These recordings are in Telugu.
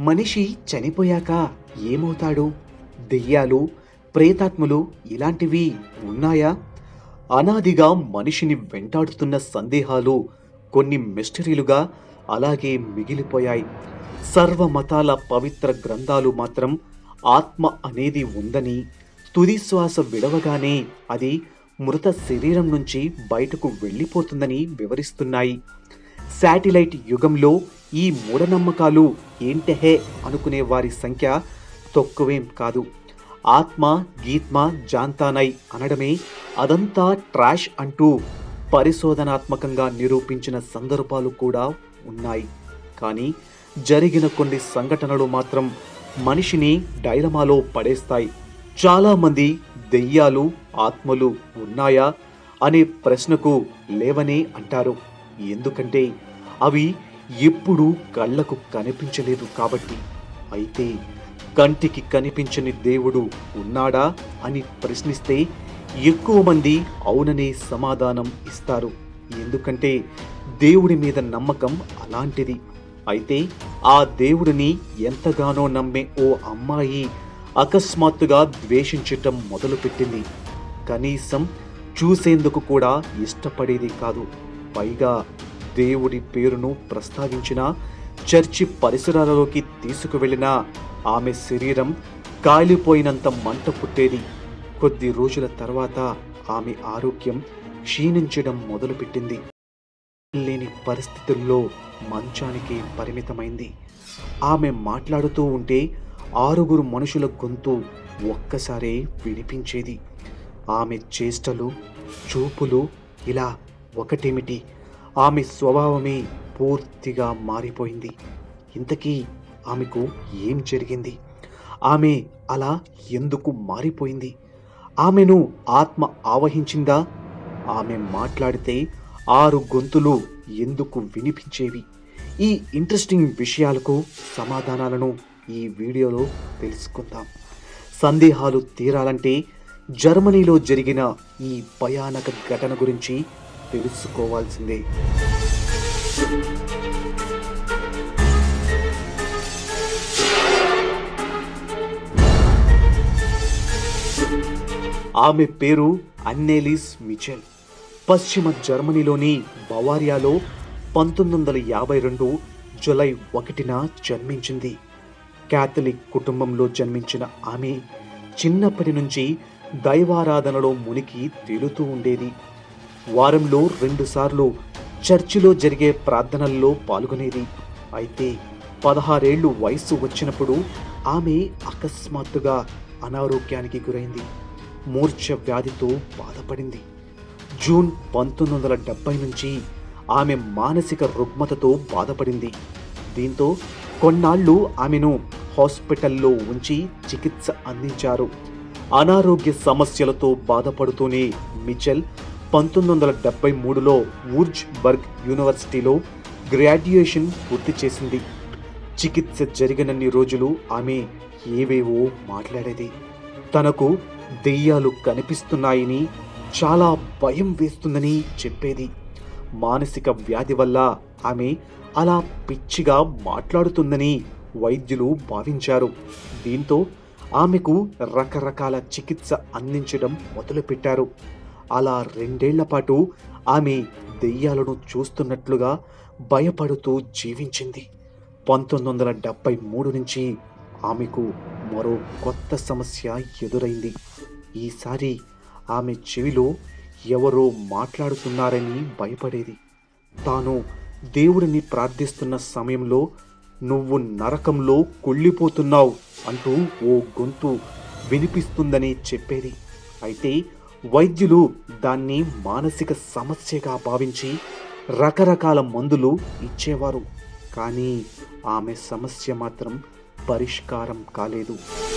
మనిషి చనిపోయాక ఏమవుతాడు దెయ్యాలు ప్రేతాత్మలు ఇలాంటివి ఉన్నాయా అనాదిగా మనిషిని వెంటాడుతున్న సందేహాలు కొన్ని మిస్టరీలుగా అలాగే మిగిలిపోయాయి సర్వ మతాల పవిత్ర గ్రంథాలు మాత్రం ఆత్మ అనేది ఉందని తుది శ్వాస విడవగానే అది మృత శరీరం నుంచి బయటకు వెళ్ళిపోతుందని వివరిస్తున్నాయి శాటిలైట్ యుగంలో ఈ మూఢనమ్మకాలు ఏంటహే అనుకునే వారి సంఖ్య తక్కువేం కాదు ఆత్మ గీత్మ జాంతానై అనడమే అదంతా ట్రాష్ అంటూ పరిశోధనాత్మకంగా నిరూపించిన సందర్భాలు కూడా ఉన్నాయి కానీ జరిగిన కొన్ని సంఘటనలు మాత్రం మనిషిని డైలమాలో పడేస్తాయి చాలామంది దెయ్యాలు ఆత్మలు ఉన్నాయా అనే ప్రశ్నకు లేవనే అంటారు ఎందుకంటే అవి ఎప్పుడూ కళ్ళకు కనిపించలేదు కాబట్టి అయితే కంటికి కనిపించని దేవుడు ఉన్నాడా అని ప్రశ్నిస్తే ఎక్కువ మంది అవుననే సమాధానం ఇస్తారు ఎందుకంటే దేవుడి మీద నమ్మకం అలాంటిది అయితే ఆ దేవుడిని ఎంతగానో నమ్మే ఓ అమ్మాయి అకస్మాత్తుగా ద్వేషించటం మొదలుపెట్టింది కనీసం చూసేందుకు కూడా ఇష్టపడేది కాదు పైగా దేవుడి పేరును ప్రస్తావించిన చర్చి పరిసరాలలోకి తీసుకువెళ్ళిన ఆమె శరీరం కాలిపోయినంత మంట పుట్టేది కొద్ది రోజుల తర్వాత ఆమె ఆరోగ్యం క్షీణించడం మొదలుపెట్టింది లేని పరిస్థితుల్లో మంచానికి పరిమితమైంది ఆమె మాట్లాడుతూ ఉంటే ఆరుగురు మనుషుల గొంతు ఒక్కసారే వినిపించేది ఆమె చేష్టలు చూపులు ఇలా ఒకటేమిటి ఆమె స్వభావమే పూర్తిగా మారిపోయింది ఇంతకీ ఆమెకు ఏం జరిగింది ఆమె అలా ఎందుకు మారిపోయింది ఆమెను ఆత్మ ఆవహించిందా ఆమె మాట్లాడితే ఆరు గొంతులు ఎందుకు వినిపించేవి ఈ ఇంట్రెస్టింగ్ విషయాలకు సమాధానాలను ఈ వీడియోలో తెలుసుకుందాం సందేహాలు తీరాలంటే జర్మనీలో జరిగిన ఈ భయానక ఘటన గురించి తెలుసుకోవాల్సిందే ఆమె పేరు అన్నెలిస్ మిచెల్ పశ్చిమ జర్మనీలోని బవారియాలో పంతొమ్మిది వందల యాభై రెండు జులై ఒకటిన జన్మించింది క్యాథలిక్ కుటుంబంలో జన్మించిన ఆమె చిన్నప్పటి నుంచి దైవారాధనలో మునిగి తేలుతూ ఉండేది వారంలో రెండుసార్లు చర్చిలో జరిగే ప్రార్థనల్లో పాల్గొనేది అయితే పదహారేళ్లు వయస్సు వచ్చినప్పుడు ఆమె అకస్మాత్తుగా అనారోగ్యానికి గురైంది మూర్ఛ వ్యాధితో బాధపడింది జూన్ పంతొమ్మిది వందల డెబ్బై నుంచి ఆమె మానసిక రుగ్మతతో బాధపడింది దీంతో కొన్నాళ్ళు ఆమెను హాస్పిటల్లో ఉంచి చికిత్స అందించారు అనారోగ్య సమస్యలతో బాధపడుతూనే మిచెల్ పంతొమ్మిది వందల డెబ్బై మూడులో వూర్జ్ బర్గ్ యూనివర్సిటీలో గ్రాడ్యుయేషన్ పూర్తి చేసింది చికిత్స జరిగినన్ని రోజులు ఆమె ఏవేవో మాట్లాడేది తనకు దెయ్యాలు కనిపిస్తున్నాయని చాలా భయం వేస్తుందని చెప్పేది మానసిక వ్యాధి వల్ల ఆమె అలా పిచ్చిగా మాట్లాడుతుందని వైద్యులు భావించారు దీంతో ఆమెకు రకరకాల చికిత్స అందించడం మొదలుపెట్టారు అలా రెండేళ్ల పాటు ఆమె దెయ్యాలను చూస్తున్నట్లుగా భయపడుతూ జీవించింది పంతొమ్మిది వందల డెబ్బై మూడు నుంచి ఆమెకు మరో కొత్త సమస్య ఎదురైంది ఈసారి ఆమె చెవిలో ఎవరో మాట్లాడుతున్నారని భయపడేది తాను దేవుడిని ప్రార్థిస్తున్న సమయంలో నువ్వు నరకంలో కుళ్ళిపోతున్నావు అంటూ ఓ గొంతు వినిపిస్తుందని చెప్పేది అయితే వైద్యులు దాన్ని మానసిక సమస్యగా భావించి రకరకాల మందులు ఇచ్చేవారు కానీ ఆమె సమస్య మాత్రం పరిష్కారం కాలేదు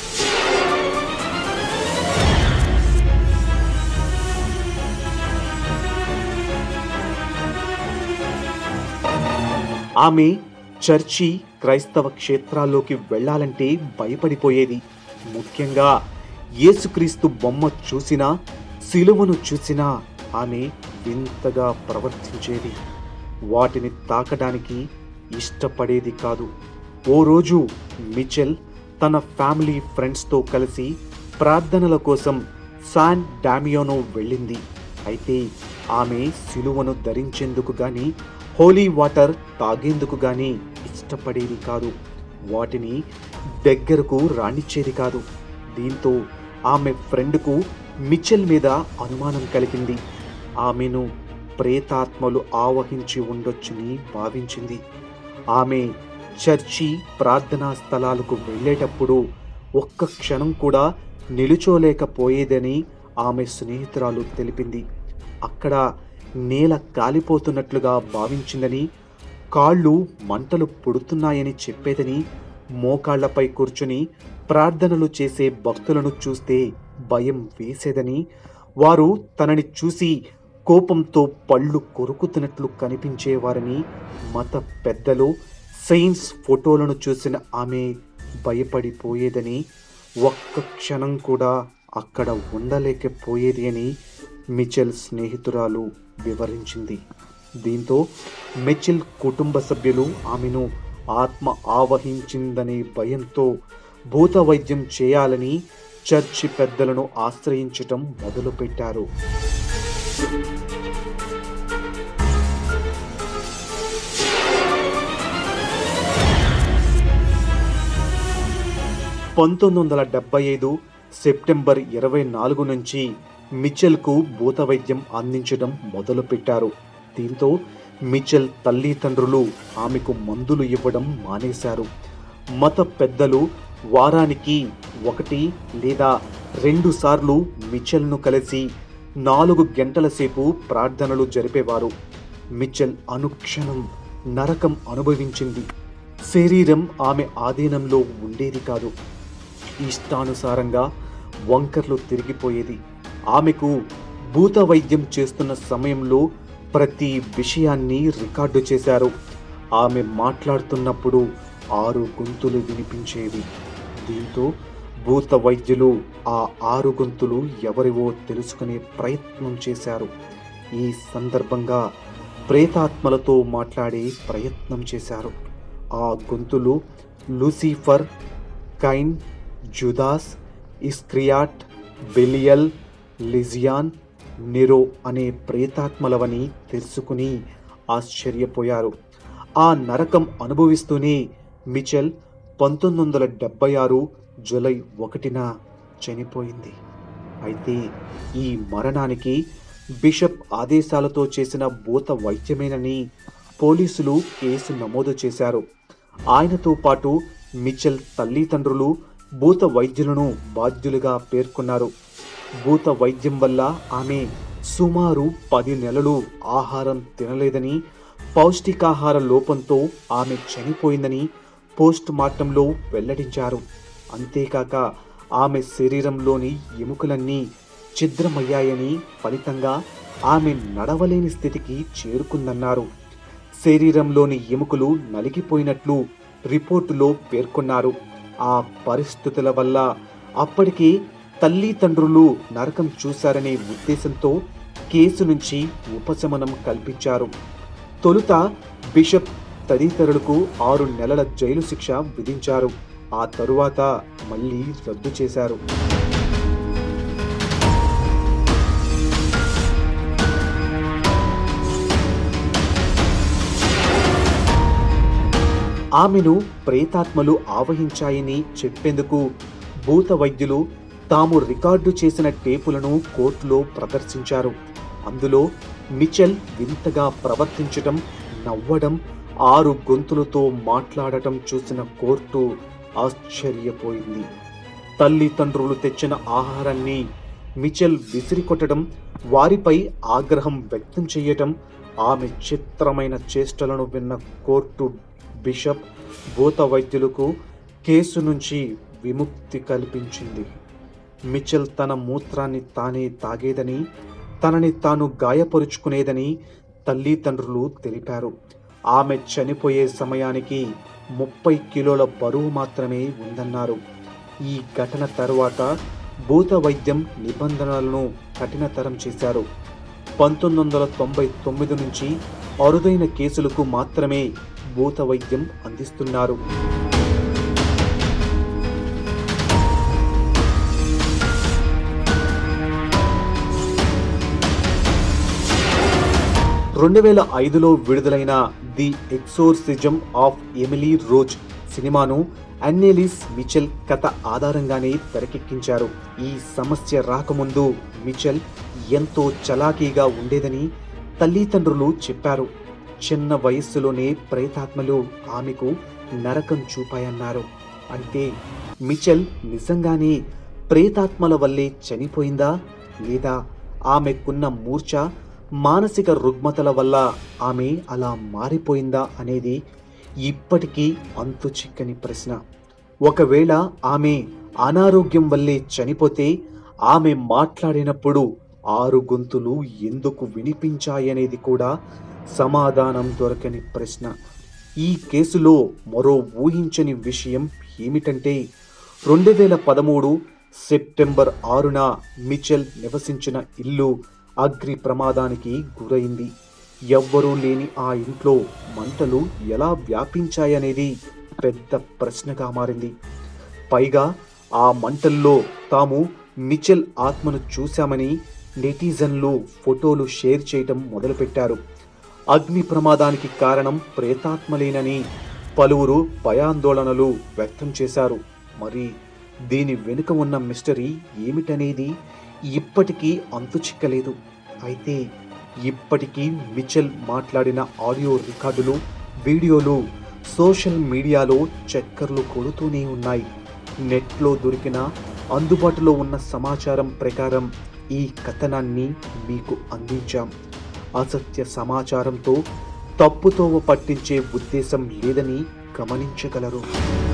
ఆమె చర్చి క్రైస్తవ క్షేత్రాల్లోకి వెళ్ళాలంటే భయపడిపోయేది ముఖ్యంగా యేసుక్రీస్తు బొమ్మ చూసినా సిలువను చూసినా ఆమె వింతగా ప్రవర్తించేది వాటిని తాకడానికి ఇష్టపడేది కాదు ఓ రోజు మిచెల్ తన ఫ్యామిలీ ఫ్రెండ్స్తో కలిసి ప్రార్థనల కోసం శాన్ డామియోనో వెళ్ళింది అయితే ఆమె సిలువను ధరించేందుకు గాని హోలీ వాటర్ తాగేందుకు గాని ఇష్టపడేది కాదు వాటిని దగ్గరకు రానిచ్చేది కాదు దీంతో ఆమె ఫ్రెండ్కు మిచెల్ మీద అనుమానం కలిగింది ఆమెను ప్రేతాత్మలు ఆవహించి ఉండొచ్చని భావించింది ఆమె చర్చి ప్రార్థనా స్థలాలకు వెళ్ళేటప్పుడు ఒక్క క్షణం కూడా నిలుచోలేకపోయేదని ఆమె స్నేహితురాలు తెలిపింది అక్కడ నేల కాలిపోతున్నట్లుగా భావించిందని కాళ్ళు మంటలు పుడుతున్నాయని చెప్పేదని మోకాళ్లపై కూర్చుని ప్రార్థనలు చేసే భక్తులను చూస్తే భయం వేసేదని వారు తనని చూసి కోపంతో పళ్ళు కొరుకుతున్నట్లు కనిపించేవారని మత పెద్దలు సైన్స్ ఫోటోలను చూసిన ఆమె భయపడిపోయేదని ఒక్క క్షణం కూడా అక్కడ ఉండలేకపోయేది అని మిచెల్ స్నేహితురాలు వివరించింది దీంతో మిచెల్ కుటుంబ సభ్యులు ఆమెను ఆత్మ ఆవహించిందనే భయంతో భూత వైద్యం చేయాలని చర్చి పెద్దలను ఆశ్రయించటం మొదలుపెట్టారు పంతొమ్మిది వందల డెబ్బై ఐదు సెప్టెంబర్ ఇరవై నాలుగు నుంచి మిచెల్కు భూత వైద్యం అందించడం మొదలుపెట్టారు దీంతో మిచెల్ తల్లిదండ్రులు ఆమెకు మందులు ఇవ్వడం మానేశారు మత పెద్దలు వారానికి ఒకటి లేదా రెండు సార్లు మిచెల్ను కలిసి నాలుగు గంటల సేపు ప్రార్థనలు జరిపేవారు మిచెల్ అనుక్షణం నరకం అనుభవించింది శరీరం ఆమె ఆధీనంలో ఉండేది కాదు ఇష్టానుసారంగా వంకర్లు తిరిగిపోయేది ఆమెకు భూత వైద్యం చేస్తున్న సమయంలో ప్రతి విషయాన్ని రికార్డు చేశారు ఆమె మాట్లాడుతున్నప్పుడు ఆరు గొంతులు వినిపించేవి దీంతో భూత వైద్యులు ఆ ఆరు గొంతులు ఎవరివో తెలుసుకునే ప్రయత్నం చేశారు ఈ సందర్భంగా ప్రేతాత్మలతో మాట్లాడే ప్రయత్నం చేశారు ఆ గొంతులు Lucifer Cain Judas Iscariot Belial Legion Nero అనే ప్రేతాత్మలవని తెలుసుకుని ఆశ్చర్యపోయారు ఆ నరకం అనుభవిస్తూనే మిచెల్ పంతొమ్మిది వందల డెబ్బై ఆరు జూలై ఒకటిన చనిపోయింది అయితే ఈ మరణానికి బిషప్ ఆదేశాలతో చేసిన భూత వైద్యమేనని పోలీసులు కేసు నమోదు చేశారు ఆయనతో పాటు మిచెల్ తల్లిదండ్రులు భూత వైద్యులను బాధ్యులుగా పేర్కొన్నారు భూత వైద్యం వల్ల ఆమె సుమారు పది నెలలు ఆహారం తినలేదని పౌష్టికాహార లోపంతో ఆమె చనిపోయిందని పోస్ట్ మార్టంలో వెల్లడించారు అంతేకాక ఆమె శరీరంలోని ఎముకలన్నీ ఛిద్రమయ్యాయని ఫలితంగా ఆమె నడవలేని స్థితికి చేరుకుందన్నారు శరీరంలోని ఎముకలు నలిగిపోయినట్లు రిపోర్టులో పేర్కొన్నారు ఆ పరిస్థితుల వల్ల అప్పటికే తల్లిదండ్రులు నరకం చూశారనే ఉద్దేశంతో కేసు నుంచి ఉపశమనం కల్పించారు తొలుత బిషప్ తదితరులకు ఆరు నెలల జైలు శిక్ష విధించారు ఆ తరువాత మళ్ళీ రద్దు చేశారు ఆమెను ప్రేతాత్మలు ఆవహించాయని చెప్పేందుకు భూత వైద్యులు తాము రికార్డు చేసిన టేపులను కోర్టులో ప్రదర్శించారు అందులో మిచెల్ వింతగా ప్రవర్తించటం నవ్వడం ఆరు గొంతులతో మాట్లాడటం చూసిన కోర్టు ఆశ్చర్యపోయింది తల్లిదండ్రులు తెచ్చిన ఆహారాన్ని మిచెల్ విసిరికొట్టడం వారిపై ఆగ్రహం వ్యక్తం చేయటం ఆమె చిత్రమైన చేష్టలను విన్న కోర్టు బిషప్ భూత వైద్యులకు కేసు నుంచి విముక్తి కల్పించింది మిచెల్ తన మూత్రాన్ని తానే తాగేదని తనని తాను గాయపరుచుకునేదని తల్లిదండ్రులు తెలిపారు ఆమె చనిపోయే సమయానికి ముప్పై కిలోల బరువు మాత్రమే ఉందన్నారు ఈ ఘటన తర్వాత భూత వైద్యం నిబంధనలను కఠినతరం చేశారు పంతొమ్మిది వందల తొంభై తొమ్మిది నుంచి అరుదైన కేసులకు మాత్రమే భూత వైద్యం అందిస్తున్నారు రెండు వేల ఐదులో విడుదలైన the Exorcism of Emily Rose సినిమాను అన్నెలిస్ మిచెల్ కథ ఆధారంగానే తెరకెక్కించారు ఈ సమస్య రాకముందు మిచెల్ ఎంతో చలాకీగా ఉండేదని తల్లిదండ్రులు చెప్పారు చిన్న వయస్సులోనే ప్రేతాత్మలు ఆమెకు నరకం చూపాయన్నారు అంటే మిచెల్ నిజంగానే ప్రేతాత్మల వల్లే చనిపోయిందా లేదా ఆమెకున్న మూర్ఛ మానసిక రుగ్మతల వల్ల ఆమె అలా మారిపోయిందా అనేది ఇప్పటికీ అంతు చిక్కని ప్రశ్న ఒకవేళ ఆమె అనారోగ్యం వల్లే చనిపోతే ఆమె మాట్లాడినప్పుడు ఆరు గొంతులు ఎందుకు వినిపించాయనేది కూడా సమాధానం దొరకని ప్రశ్న ఈ కేసులో మరో ఊహించని విషయం ఏమిటంటే రెండు వేల పదమూడు సెప్టెంబర్ ఆరున మిచెల్ నివసించిన ఇల్లు అగ్ని ప్రమాదానికి గురైంది ఎవ్వరూ లేని ఆ ఇంట్లో మంటలు ఎలా వ్యాపించాయనేది పెద్ద ప్రశ్నగా మారింది పైగా ఆ మంటల్లో తాము మిచెల్ ఆత్మను చూశామని నెటిజన్లు ఫోటోలు షేర్ చేయటం మొదలుపెట్టారు అగ్ని ప్రమాదానికి కారణం ప్రేతాత్మలేనని పలువురు భయాందోళనలు వ్యక్తం చేశారు మరి దీని వెనుక ఉన్న మిస్టరీ ఏమిటనేది ఇప్పటికీ అంతు చిక్కలేదు అయితే ఇప్పటికీ మిచెల్ మాట్లాడిన ఆడియో రికార్డులు వీడియోలు సోషల్ మీడియాలో చక్కర్లు కొడుతూనే ఉన్నాయి నెట్లో దొరికిన అందుబాటులో ఉన్న సమాచారం ప్రకారం ఈ కథనాన్ని మీకు అందించాం అసత్య సమాచారంతో తప్పుతోవ పట్టించే ఉద్దేశం లేదని గమనించగలరు